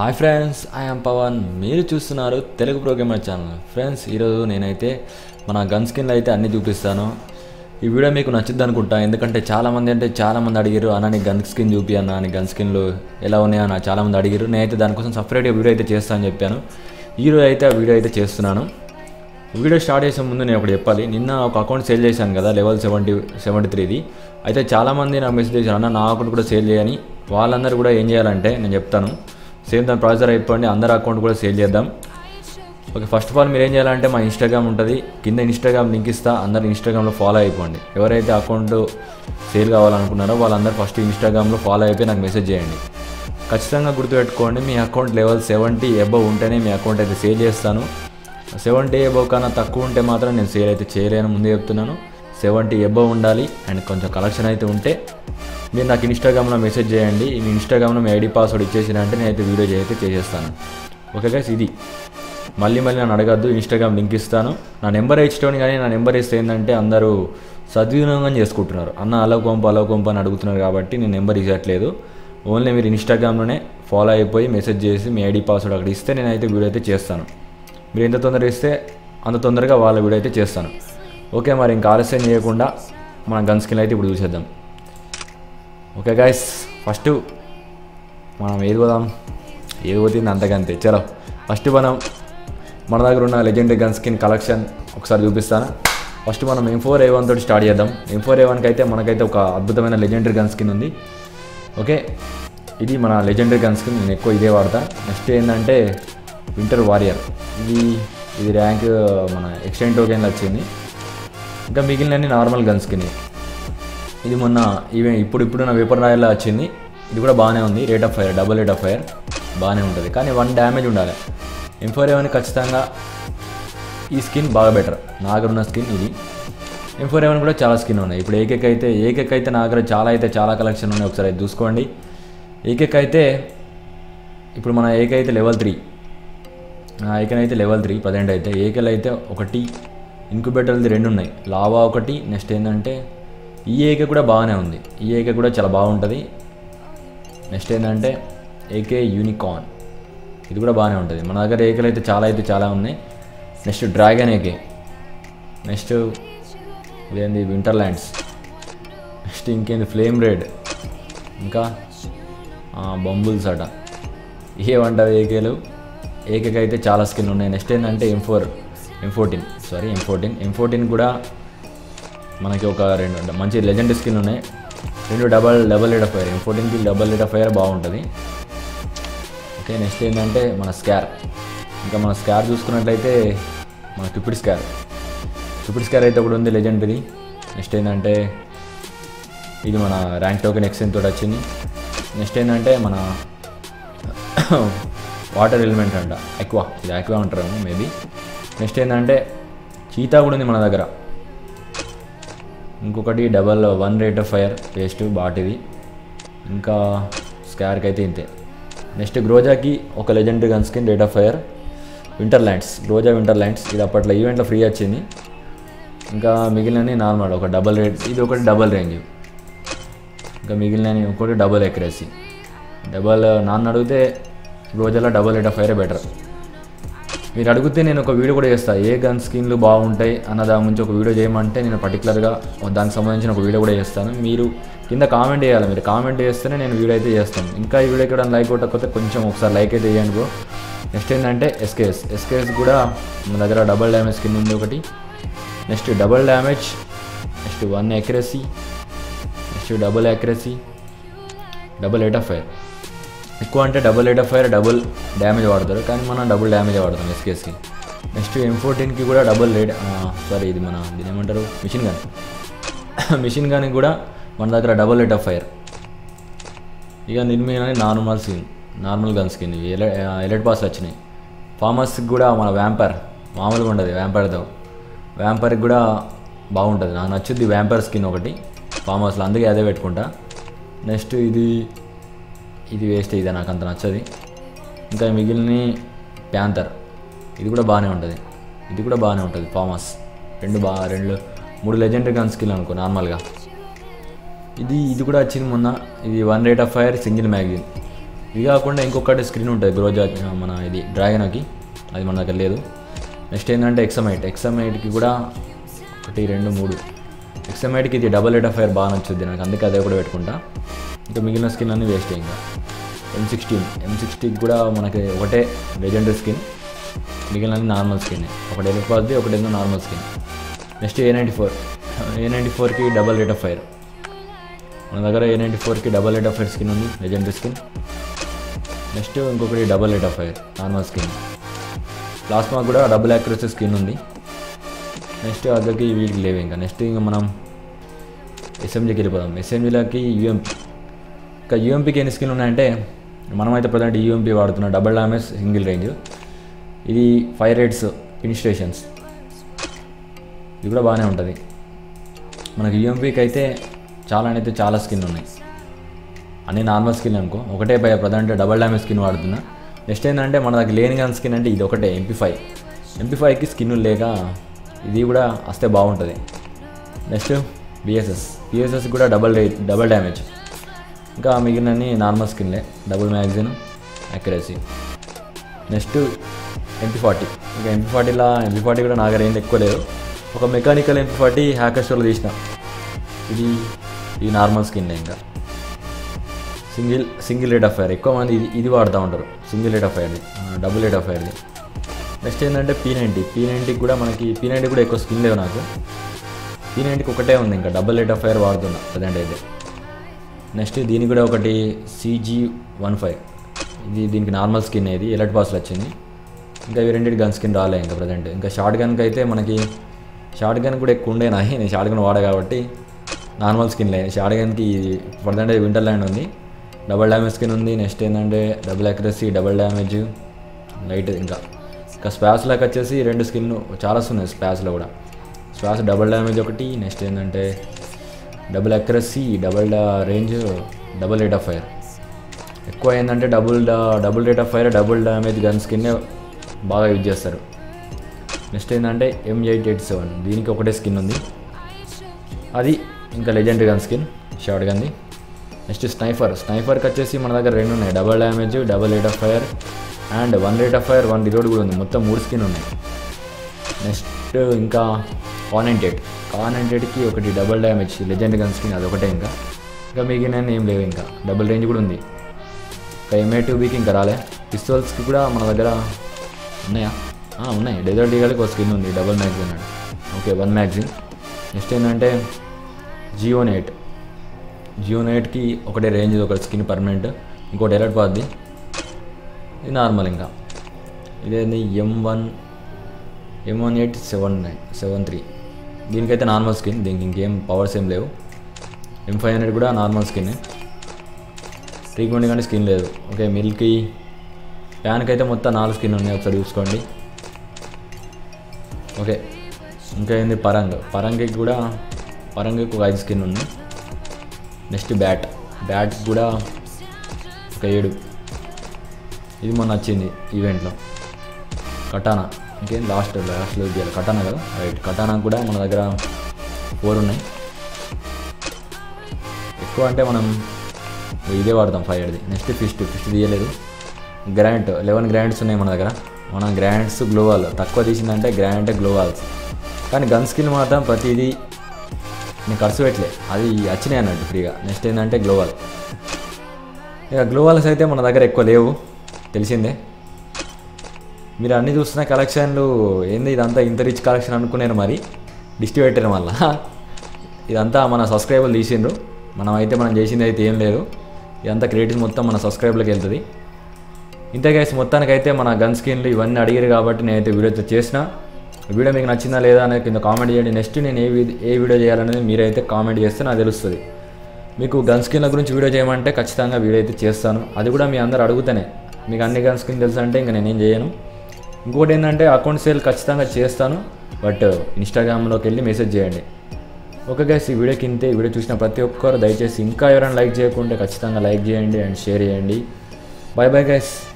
hi friends I'm Pawan మీరు చూస్తున్నారు Telugu programmer channel friends ఈరోజు నేనైతే మన గన్ స్కిన్లు అయితే అన్నీ చూపిస్తాను ఈ వీడియో మీకు నచ్చుద్ది అనుకుంటా ఎందుకంటే చాలామంది అంటే చాలామంది అడిగారు అన్న నీ గన్ స్కిన్ చూపి అన్న నీ గన్ స్కిన్లు ఎలా ఉన్నాయో అని చాలామంది అడిగారు నేనైతే దానికోసం సపరేట్గా వీడియో అయితే చేస్తానని చెప్పాను ఈరోజు అయితే ఆ వీడియో అయితే చేస్తున్నాను వీడియో స్టార్ట్ చేసే ముందు నేను ఒకటి చెప్పాలి నిన్న ఒక అకౌంట్ సేల్ చేశాను కదా లెవెల్ సెవెంటీ సెవెంటీ త్రీది అయితే చాలామంది నాకు మెసేజ్ చేశారు అన్న నా అకౌంట్ కూడా సేల్ చేయని వాళ్ళందరూ కూడా ఏం చేయాలంటే నేను చెప్తాను సేమ్ దాని ప్రాసెసర్ అయిపోయింది అందరి అకౌంట్ కూడా సేల్ చేద్దాం ఓకే ఫస్ట్ ఆఫ్ ఆల్ మీరు ఏం చేయాలంటే మా ఇన్స్టాగ్రామ్ ఉంటుంది కింద ఇన్స్టాగ్రామ్ లింక్ ఇస్తా అందరు ఇన్స్టాగ్రామ్లో ఫాలో అయిపోండి ఎవరైతే అకౌంట్ సేల్ కావాలనుకున్నారో వాళ్ళందరూ ఫస్ట్ ఇన్స్టాగ్రామ్లో ఫాలో అయిపోయి నాకు మెసేజ్ చేయండి ఖచ్చితంగా గుర్తుపెట్టుకోండి మీ అకౌంట్ లెవెల్ సెవెంటీ అబవ్ ఉంటేనే మీ అకౌంట్ అయితే సేల్ చేస్తాను సెవెంటీ అబవ్ కన్నా తక్కువ ఉంటే మాత్రం నేను సేల్ అయితే చేయలేను ముందే చెప్తున్నాను సెవెంటీ అబవ్ ఉండాలి అండ్ కొంచెం కలెక్షన్ అయితే ఉంటే మీరు నాకు ఇన్స్టాగ్రామ్లో మెసేజ్ చేయండి మీ ఇన్స్టాగ్రామ్లో మీ ఐడి పాస్వర్డ్ ఇచ్చేసినంటే నేనైతే వీడియో అయితే చేసేస్తాను ఓకే గైస్ ఇది మళ్ళీ మళ్ళీ నన్ను అడగద్దు ఇన్స్టాగ్రామ్ లింక్ ఇస్తాను నా నెంబర్ ఇచ్చేటోని కానీ నా నెంబర్ ఇస్తే ఏంటంటే అందరూ సద్వినియోగం చేసుకుంటున్నారు అన్న అలవ కొంప అలవ కొంప అని అడుగుతున్నారు కాబట్టి నేను నెంబర్ ఇవ్వట్లేదు ఓన్లీ మీరు ఇన్స్టాగ్రామ్లోనే ఫాలో అయిపోయి మెసేజ్ చేసి మీ ఐడి పాస్వర్డ్ అక్కడ ఇస్తే నేనైతే వీడియో అయితే చేస్తాను మీరు ఎంత తొందరగా ఇస్తే అంత తొందరగా వాళ్ళ వీడియో అయితే చేస్తాను ఓకే మరి ఇంకా ఆలస్యం చేయకుండా మన గన్ స్కిన్ అయితే ఇప్పుడు చూసేద్దాం ఓకే గాయస్ ఫస్ట్ మనం ఏది పోదాం ఏది పోతుంది అంతకంతే చలో ఫస్ట్ మనం మన దగ్గర ఉన్న లెజెండరీ గన్ స్కిన్ కలెక్షన్ ఒకసారి చూపిస్తాను ఫస్ట్ మనం ఎం ఫోర్ ఏ వన్ తోటి స్టార్ట్ చేద్దాం ఎం ఫోర్ ఏ వన్కి అయితే మనకైతే ఒక అద్భుతమైన లెజెండరీ గన్ స్కిన్ ఉంది ఓకే ఇది మన లెజెండరీ గన్ స్కిన్ నేను ఎక్కువ ఇదే వాడతా నెక్స్ట్ ఏంటంటే వింటర్ వారియర్ ఇది ఇది ర్యాంక్ మన ఎక్స్టెంట్ టోకెన్లు వచ్చింది ఇంకా మిగిలినన్ని నార్మల్ గన్ స్కిన్ ఇది మొన్న ఈవె ఇప్పుడు ఇప్పుడు నా వేపర్ రాయల్లో వచ్చింది ఇది కూడా బాగానే ఉంది rate of fire double rate of fire బాగానే ఉంటుంది కానీ వన్ డ్యామేజ్ ఉండాలి ఎం ఫోర్ ఏవన్ ఖచ్చితంగా ఈ స్కిన్ బాగా బెటర్ నా దగ్గర ఉన్న స్కిన్ ఇది ఎం ఫోర్ ఏవన్ కూడా చాలా స్కిన్ ఉన్నాయి ఇప్పుడు ఏకెక్ అయితే ఏకెక్ అయితే నా దగ్గర చాలా అయితే చాలా కలెక్షన్ ఉన్నాయి ఒకసారి అయితే చూసుకోండి ఏకెక్ అయితే ఇప్పుడు మన ఏక అయితే లెవెల్ త్రీ ఏకన్ అయితే లెవెల్ త్రీ ప్రజెంట్ అయితే ఏకల్ అయితే ఒకటి ఇంక్యుబేటర్ది రెండు ఉన్నాయి లావా ఒకటి నెక్స్ట్ ఏంటంటే ఈ ఏకే కూడా బాగానే ఉంది ఈ ఏకే కూడా చాలా బాగుంటుంది నెక్స్ట్ ఏంటంటే ఏకే యూనికాన్ ఇది కూడా బాగానే ఉంటుంది మన దగ్గర ఏకలు అయితే చాలా అయితే చాలా ఉన్నాయి నెక్స్ట్ డ్రాగన్ ఏకే నెక్స్ట్ ఇదేంది వింటర్ ల్యాండ్స్ నెక్స్ట్ ఇంకేంది ఫ్లేమ్ రెడ్ ఇంకా బంబుల్స్ అట ఏమంటారు ఏకేలు ఏకేకి అయితే చాలా స్కిన్ ఉన్నాయి నెక్స్ట్ ఏంటంటే M four M fourteen sorry M fourteen M fourteen కూడా మనకి ఒక రెండు మంచి లెజెండ్ స్కిన్ ఉన్నాయి రెండు double double lead of fire M ఫోర్టీన్కి డబల్ లీడ్ ఆఫ్ ఫైర్ బాగుంటుంది ఓకే నెక్స్ట్ ఏంటంటే మన స్కార్ ఇంకా మన స్కార్ చూసుకున్నట్లయితే మన క్యూపిడ్ స్కార్ క్యూపిడ్ స్కార్ అయితే ఒకటి ఉంది లెజెండరీ నెక్స్ట్ ఏంటంటే ఇది మన ర్యాంక్ టోకెన్ ఎక్స్చేంజ్ తోటి వచ్చింది నెక్స్ట్ ఏంటంటే మన వాటర్ ఎలిమెంట్ అంట ఎక్కువ ఇది ఎక్కువ అంటారు మేబీ నెక్స్ట్ ఏంటంటే చీతా కూడా ఉంది మన దగ్గర ఇంకొకటి double one rate of fire పేస్ట్ బాటిది ఇంకా స్కార్కి అయితే ఇంతే నెక్స్ట్ గ్రోజాకి ఒక legendary gun skin rate of fire winter lands Groza winter lands ఇది అప్పట్లో ఈవెంట్లో ఫ్రీ వచ్చింది ఇంకా మిగిలినవి నార్మల్ ఒక డబల్ రేట్ ఇది ఒకటి డబల్ రేంజ్ ఇంకా మిగిలినవి ఒకటి డబల్ ఎక్యురసీ డబల్ నాన్న అడిగితే రోజుల్లో double rate of fire better మీరు అడిగితే నేను ఒక వీడియో కూడా చేస్తాను ఏ గన్ స్కిన్లు బాగుంటాయి అన్న దాని గురించి ఒక వీడియో చేయమంటే నేను పర్టికులర్గా దానికి సంబంధించిన ఒక వీడియో కూడా చేస్తాను మీరు కింద కామెంట్ చేయాలి మీరు కామెంట్ చేస్తేనే నేను వీడియో అయితే చేస్తాను ఇంకా ఈ వీడియోకి కూడా లైక్ కొట్టకపోతే కొంచెం ఒకసారి లైక్ అయితే చేయండి బ్రో నెక్స్ట్ ఏంటంటే ఎస్కేఎస్ ఎస్కేఎస్ కూడా మన దగ్గర డబల్ డ్యామేజ్ స్కిన్ ఉంది ఒకటి next double damage next one accuracy next double accuracy double eight of fire ఎక్కువ అంటే double eight of fire double damage వాడతారు కానీ మనం డబుల్ డ్యామేజ్ వాడతాం ఎస్కేస్కి నెక్స్ట్ ఎం ఫోర్టీన్కి కూడా డబుల్ రేట్ సారీ ఇది మన దీని ఏమంటారు మిషన్ గన్ మిషన్ గన్కి కూడా మన దగ్గర డబుల్ రేట్ ఆఫ్ ఫైర్ ఇక నిర్మీయని normal skin normal gun skin ఎల ఎలెట్ పాస్ వచ్చినాయి ఫార్మర్స్కి కూడా మన వ్యాంపర్ మామూలుగా ఉండదు వ్యాంపర్తో వ్యాంపర్కి కూడా బాగుంటుంది నాకు నచ్చుద్ది వ్యాంపర్ స్కిన్ ఒకటి ఫామ్ హౌస్లో అందుకే అదే పెట్టుకుంటా నెక్స్ట్ ఇది ఇది వేస్ట్ ఇది నాకు అంత నచ్చది ఇంకా మిగిలిన ప్యాంతర్ ఇది కూడా బాగానే ఉంటుంది ఇది కూడా బాగానే ఉంటుంది ఫామ్ హౌస్ రెండు బాగా రెండు మూడు లెజెండరీ గన్ స్కిల్ అనుకో నార్మల్గా ఇది ఇది కూడా వచ్చింది మొన్న ఇది one rate of fire single magazine ఇది కాకుండా ఇంకొకటి స్క్రీన్ ఉంటుంది గ్రోజా మన ఇది డ్రాగన్కి అది మన దగ్గర లేదు నెక్స్ట్ ఏంటంటే ఎక్సమైట్ ఎక్సమైట్కి కూడా ఒకటి రెండు మూడు ఎక్సమైట్కి ఇది డబల్ రేట్ ఆఫ్ ఫైర్ బాగా నచ్చుద్ది నాకు అందుకే అదే కూడా పెట్టుకుంటా ఇంకా మిగిలిన స్కిన్ అన్నీ వేస్ట్ ఇంకా ఎం సిక్స్టీన్ ఎం సిక్స్టీకి కూడా మనకి ఒకటే లెజెండరీ స్కిన్ మిగిలిన నార్మల్ స్కిన్ ఒకటి ఎలిపాది ఒకటి ఏదో normal skin next A ninety four A ninety ఫోర్కి డబల్ రేట్ ఆఫ్ ఫైర్ మన దగ్గర ఏ నైంటీ ఫోర్కి double rate of fire skin ఉంది లెజెండరీ స్కిన్ నెక్స్ట్ ఇంకొకటి double rate of fire normal skin plasma కూడా డబుల్ యాక్యురసీ స్కిన్ ఉంది next అదొక వీటికి లేవు ఇంకా నెక్స్ట్ ఇంకా మనం ఎస్ఎంజీకి వెళ్ళిపోదాం ఎస్ఎంజీలోకి యూఎంపీ ఇంకా యూఎంపీకి ఎన్ని స్కిన్లు ఉన్నాయంటే మనమైతే ప్రజెంట్ యూఎంపీ వాడుతున్న డబల్ డామేజ్ సింగిల్ రేంజ్ ఇది ఫైవ్ రేట్స్ ఇన్స్టేషన్స్ ఇది కూడా బాగానే ఉంటుంది మనకి యూఎంపీకి అయితే చాలా అయితే చాలా స్కిన్ ఉన్నాయి అన్ని నార్మల్ స్కిన్ అనుకో ఒకటే పై ప్రధాన డబల్ డ్యామేజ్ స్కిన్ వాడుతున్నా నెక్స్ట్ ఏంటంటే మన దగ్గర లేని కానీ స్కిన్ అంటే ఇది ఒకటే ఎంపీ ఫైవ్ ఎంపీ ఫైవ్కి స్కిన్ లేక ఇది కూడా వస్తే బాగుంటుంది నెక్స్ట్ బిఎస్ఎస్ బిఎస్ఎస్ కూడా డబల్ రే డబల్ డ్యామేజ్ ఇంకా మిగిలినన్ని నార్మల్ స్కిన్లే double magazine accuracy next MP forty ఇంకా ఎంపీ ఫార్టీలా ఎంపీ ఫార్టీ కూడా నా దగ్గర ఏం ఎక్కువ లేదు ఒక మెకానికల్ ఎంపీ ఫార్టీ హ్యాకర్ స్టోర్లో తీసిన ఇది ఇది నార్మల్ స్కిన్లే ఇంకా single single rate of fire ఎక్కువ మంది ఇది ఇది వాడుతూ ఉంటారు సింగిల్ రేట్ ఆఫ్ ఫైర్ది డబుల్ రేట్ ఆఫ్ ఫైర్ది నెక్స్ట్ ఏంటంటే పీ నైంటీ పీ నైంటీకి కూడా మనకి పీ నైంటీ కూడా ఎక్కువ స్కిన్ లేవు నాకు పీ నైంటీకి ఒకటే ఉంది ఇంకా డబుల్ రేట్ ఆఫ్ ఫైర్ వాడుతున్నా ప్రజెంట్ అయితే నెక్స్ట్ దీనికి కూడా ఒకటి సీజీ వన్ ఫైవ్ ఇది దీనికి నార్మల్ స్కిన్ ఇది ఎలర్ట్ పాస్లో వచ్చింది ఇంకా ఇవి రెండింటి గన్ స్కిన్ రాలే ఇంకా ప్రజెంట్ ఇంకా షార్ట్ గన్కి అయితే మనకి షార్ట్ గన్ కూడా ఎక్కువ ఉండే నాయి నేను షార్ట్ గన్ వాడా కాబట్టి నార్మల్ స్కిన్ లేదు షార్ట్ గన్కి ప్రజెంట్ వింటర్ ల్యాండ్ ఉంది డబల్ డ్యామేజ్ స్కిన్ ఉంది నెక్స్ట్ ఏంటంటే double accuracy double damage light ఇంకా ఇంకా స్పాస్లోకి వచ్చేసి రెండు స్కిన్ చాలా ఉన్నాయి స్పాస్లో కూడా స్పాస్ డబుల్ డ్యామేజ్ ఒకటి నెక్స్ట్ ఏంటంటే double accuracy double range double rate of fire ఎక్కువ ఏంటంటే double double rate of fire double damage gun skin బాగా యూజ్ చేస్తారు నెక్స్ట్ ఏంటంటే ఎం ఎయిట్ ఎయిట్ సెవెన్ దీనికి ఒకటే స్కిన్ ఉంది అది ఇంకా లెజెండరీ గన్ స్కిన్ షార్ట్ గన్ది నెక్స్ట్ స్నైఫర్ స్నైఫర్కి వచ్చేసి మన దగ్గర రెండు ఉన్నాయి double damage double rate of fire and one rate of fire one reload కూడా ఉంది మొత్తం మూడు స్కిన్ ఉన్నాయి నెక్స్ట్ ఇంకా Kar ninety eight Kar ninety ఎయిట్కి ఒకటి double damage legend gun skin అది ఒకటే ఇంకా ఇంకా మిగిలిన ఏం లేవు ఇంకా డబుల్ రేంజ్ కూడా ఉంది ఇంకా ఎంఏ టూబీకి ఇంకా రాలే పిస్తోల్స్కి కూడా మన దగ్గర ఉన్నాయా ఆ, ఉన్నాయి డెజర్ట్ ఈగల్కి ఒక స్కిన్ ఉంది డబుల్ మ్యాగ్జిన్ అండి ఓకే వన్ మ్యాగ్జిన్ నెక్స్ట్ ఏంటంటే జియో నైట్ జియో నైట్కి ఒకటే రేంజ్ ఒక స్కిన్ పర్మనెంట్ ఇంకోటి ఎలర్ట్ పోద్ది ఇది నార్మల్ ఇంకా ఇదేంది M one M one eight seven nine seven three దీనికైతే నార్మల్ స్కిన్ దీనికి ఇంకేం పవర్స్ ఏం లేవు ఎం ఫైవ్ హండ్రెడ్ కూడా నార్మల్ స్కిన్ ట్రీట్మెంట్ కానీ స్కిన్ లేదు ఓకే మిల్కీ ప్యాన్కి అయితే మొత్తం నాలుగు స్కిన్ ఉన్నాయి ఒకసారి చూసుకోండి ఓకే ఇంకా ఏంది పరంగ్ పరంగి కూడా పరంగి ఒక ఐదు స్కిన్ ఉంది నెక్స్ట్ బ్యాట్ బ్యాట్ కూడా ఒక ఏడు ఇది మొన్న వచ్చింది ఈవెంట్లో కటానా ఇంకేం లాస్ట్ లాస్ట్లో చేయాలి కటానా కదా రైట్ కటానా కూడా మన దగ్గర ఫోర్ ఉన్నాయి ఎక్కువ అంటే మనం ఇదే వాడతాం ఫైవ్ ఎడ్ది నెక్స్ట్ ఫిస్ట్ ఫిస్ట్ తీయలేదు గ్రాంట్ లెవెన్ గ్రాంట్స్ ఉన్నాయి మన దగ్గర మన గ్రాంట్స్ గ్లోవాల్ తక్కువ తీసిందంటే గ్రాంట్ గ్లోవాల్స్ కానీ గన్ స్కిల్ మాత్రం ప్రతిదీ నేను ఖర్చు పెట్టలే అది వచ్చినాయి అన్నట్టు ఫ్రీగా నెక్స్ట్ ఏంటంటే గ్లోవాల్ ఇక గ్లోవాల్స్ అయితే మన దగ్గర ఎక్కువ లేవు తెలిసిందే మీరు అన్నీ చూస్తున్న కలెక్షన్లు ఏంది ఇదంతా ఇంత రిచ్ కలెక్షన్ అనుకునేరు మరి డిస్టి పెట్టారు మళ్ళా ఇదంతా మన సబ్స్క్రైబర్లు తీసిండ్రు మనం అయితే మనం చేసింది అయితే ఏం లేదు ఇదంతా క్రియేటివ్ మొత్తం మన సబ్స్క్రైబ్లోకి వెళ్తుంది ఇంతే గైస్ మొత్తానికైతే మన గన్ స్కిన్లు ఇవన్నీ అడిగారు కాబట్టి నేనైతే వీడియో చేసిన వీడియో మీకు నచ్చిందా లేదా అనేది కింద కామెంట్ చేయండి నెక్స్ట్ నేను ఏ వి- ఏ వీడియో చేయాలనేది మీరైతే కామెంట్ చేస్తే నాకు తెలుస్తుంది మీకు గన్ స్కిన్ల గురించి వీడియో చేయమంటే ఖచ్చితంగా వీడియో అయితే చేస్తాను అది కూడా మీ అందరు అడుగుతానే మీకు అన్ని గన్ స్కిన్ తెలుసు అంటే ఇంకా నేనేం చేయను ఇంకోటి ఏంటంటే అకౌంట్ సేల్ ఖచ్చితంగా చేస్తాను బట్ ఇన్స్టాగ్రామ్లోకి వెళ్ళి మెసేజ్ చేయండి ఓకే గైస్ ఈ వీడియోకి ఇంతే ఈ వీడియో చూసిన ప్రతి ఒక్కరు దయచేసి ఇంకా ఎవరైనా లైక్ చేయకుంటే ఖచ్చితంగా లైక్ చేయండి అండ్ షేర్ చేయండి బాయ్ బాయ్ గైస్